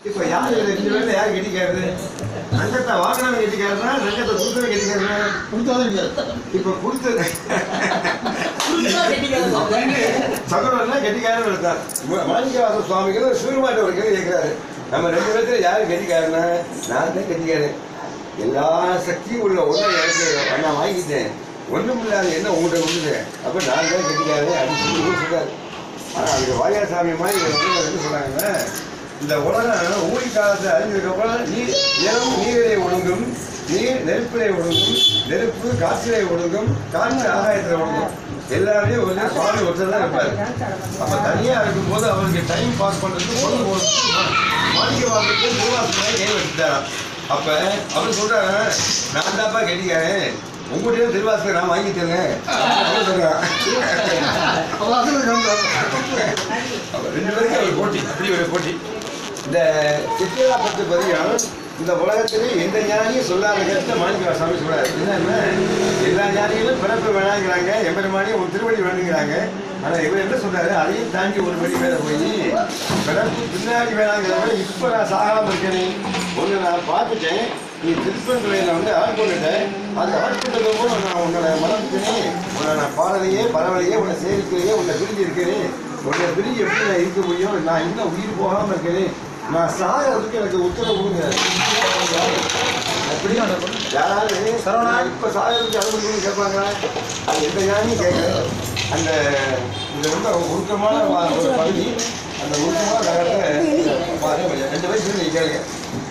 இப்ப யாரு இது ரெண்டு பேர்ல யாரு கெட்டிக்காரு ரங்கத்தை வாங்கினவன் கெட்டிக்காருனா ரங்கத்தை கொடுத்தவன் கெட்டிக்காருனா இப்ப கொடுத்தது சகோதரன் கெட்டிக்காரன் இருக்கார் மாணிக்கவாச சுவாமிகள் சூரியமாட்ட ஒரு கேள்வி கேட்கிறாரு நம்ம ரெண்டு பேர்த்துல யாரு கெட்டிக்காரனா நான் தான் கெட்டிக்காரன் எல்லா சக்தியும் உள்ள ஒன்றை எனக்கு நான் வாங்கிட்டேன் ஒன்றும் இல்லாத என்ன உங்கள்கிட்ட கொடுத்துது அப்ப நான் தான் கெட்டிக்காரன் அப்படின்னு சொல்லி சொல்றாரு ஆனா அதுக்கு வாரியாசாமி மாதிரி இவர் வந்து என்ன சொன்னாங்கன்னா இந்த உலகம் ஊழி காலத்தை அறிஞ்சதுக்கப்புறம் நீர் நிலம் நீரிலே ஒடுங்கும் நீர் நெருப்பிலே ஒடுங்கும் நெருப்பு காற்றிலே ஒடுங்கும் காற்று ஆகாயத்தில் ஒடுங்கும் எல்லாருமே ஒரு சுவாமி ஒருத்தர் தான் இருப்பாரு அப்ப தனியா இருக்கும்போது அவருக்கு டைம் பாஸ் பண்றதுக்கு பொழுது போகிறதுக்கு மாளிகை வாழ்க்கை திருவாசனை ஏன் வச்சுட்டாராம் அப்ப அவர் சொல்றாரு நான் தான்ப்பா கெட்டிக்காரன் உங்கள்கிட்ட திருவாசனை நான் வாங்கி தரேன் அப்படின்னு சொல்றான் அப்ப ரெண்டு பேருக்கு ஒரு போட்டி அப்படி ஒரு போட்டி இந்த சித்திரா பத்து பதியம் இந்த உலகத்திலே எந்த ஞானியும் சொல்லாத கருத்தை மாணிக்க சாமி சொல்றாரு என்னன்னா எல்லா ஞானிகளும் பிறப்பு வேணாங்கிறாங்க எம்பெருமானியும் ஒரு திருவடி வேணுங்கிறாங்க ஆனா இவர் என்ன சொல்றாரு அதையும் தாண்டி ஒரு படி மேல போய் பிறப்பு பின்னாடி வேணாங்கிறவங்க இப்ப நான் சாகாம இருக்கேனே ஒண்ணு நான் பார்த்துட்டேன் நீ திருப்பந்துறையில வந்து ஆட்கொண்டுட்டேன் அது ஆட்கொண்டதும் போது நான் உன்னோட மறந்துட்டேனே உன்னை நான் பாடலையே பரவலையே உன்னை சேவிக்கலையே உன்னை பிரிஞ்சு இருக்கிறேன் உன்னை பிரிஞ்சு எப்படி நான் இருக்க முடியும் நான் இன்னும் உயிர் போகாம இருக்கிறேன் நான் சாகிறதுக்கு எனக்கு உத்தரவு கொடுங்க எப்படி யாராவது சரவணா இப்ப சாகிறதுக்கு அனுமதி கொடுங்க கேட்பாங்களா அது எந்த ஞானியும் கேட்கல அந்த இது ரொம்ப உருக்கமான வா- ஒரு பகுதி அந்த உருக்கமான நகரத்தை பாருங்க ரெண்டு வயசு நீங்க கேளுங்க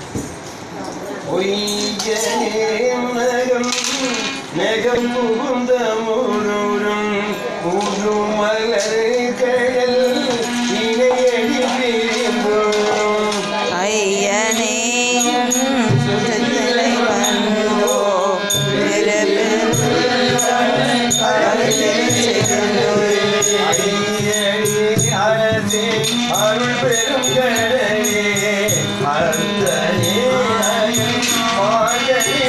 ஒய்யநேகம் மேகம் புகுந்த முழுரும் ஊரும் மலர் கடல் இணையடி பிரிந்தோம் ஐயனே சுத்தலை வந்தோ அடியடி அரசே அருள் பெரும் கடலே அந்தனே அயன் மாயனே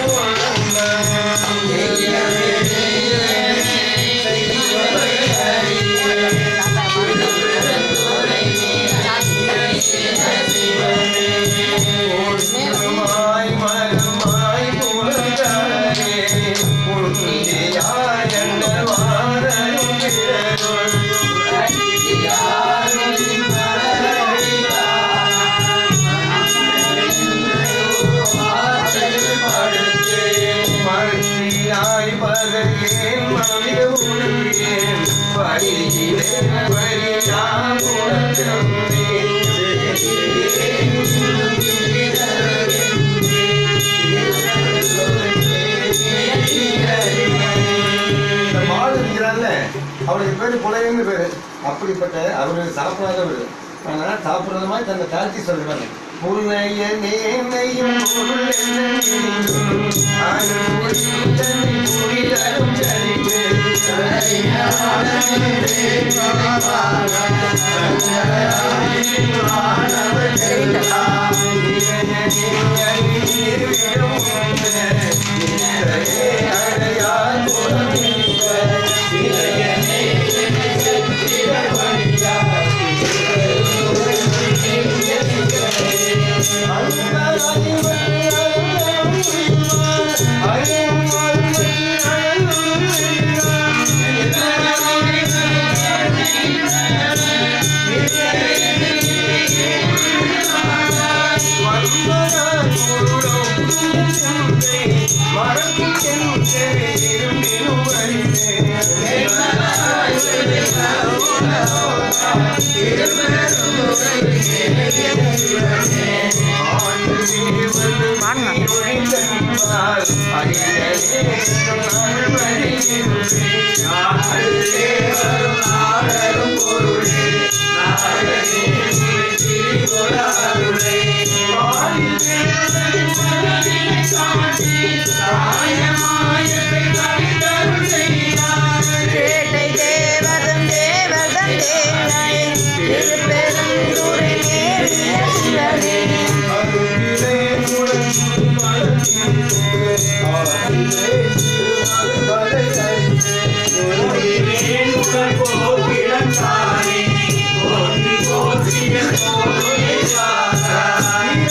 மாய் மரமாய் புலந்தாரே உன்னியாய் எண்ணவாரும் மறுநாய் பகையேன் மமித உணர்வேன் பரிகிறேன் பரியா இந்த மாடு இருக்கிறான்ல அவனுக்கு பேரு புலையன்னு பேரு அப்படிப்பட்ட அவரு சாப்பிடாதவர் ஆனா சாப்பிடுறது மாதிரி தன்னை தாழ்த்தி சொல்றாங்க புலைய நேனையும் கேட்டை தேவதம் தேவதம் தேவை திருப்பெரும் துறை நேரிய சிவனே போற்றி போற்றி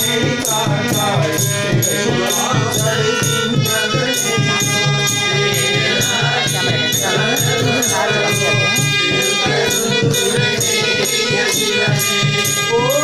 கேமரா